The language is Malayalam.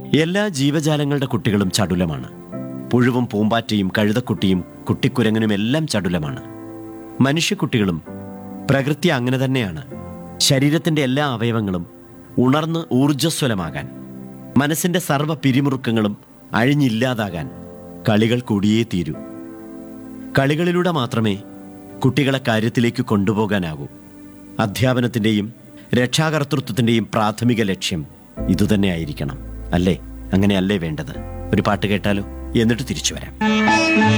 എല്ലാ ജീവജാലങ്ങളുടെ കുട്ടികളും ചടുലമാണ് പുഴുവും പൂമ്പാറ്റയും കഴുതക്കുട്ടിയും കുട്ടിക്കുരങ്ങനും എല്ലാം ചടുലമാണ് മനുഷ്യക്കുട്ടികളും പ്രകൃതി അങ്ങനെ തന്നെയാണ് ശരീരത്തിന്റെ എല്ലാ അവയവങ്ങളും ഉണർന്ന് ഊർജ്ജസ്വലമാകാൻ മനസ്സിന്റെ സർവ്വ പിരിമുറുക്കങ്ങളും അഴിഞ്ഞില്ലാതാകാൻ കളികൾ കൂടിയേ തീരൂ കളികളിലൂടെ മാത്രമേ കുട്ടികളെ കാര്യത്തിലേക്ക് കൊണ്ടുപോകാനാകൂ അധ്യാപനത്തിൻ്റെയും രക്ഷാകർതൃത്വത്തിൻ്റെയും പ്രാഥമിക ലക്ഷ്യം ഇതുതന്നെയായിരിക്കണം അല്ലേ അങ്ങനെയല്ലേ വേണ്ടത് ഒരു പാട്ട് കേട്ടാലോ എന്നിട്ട് തിരിച്ചു വരാം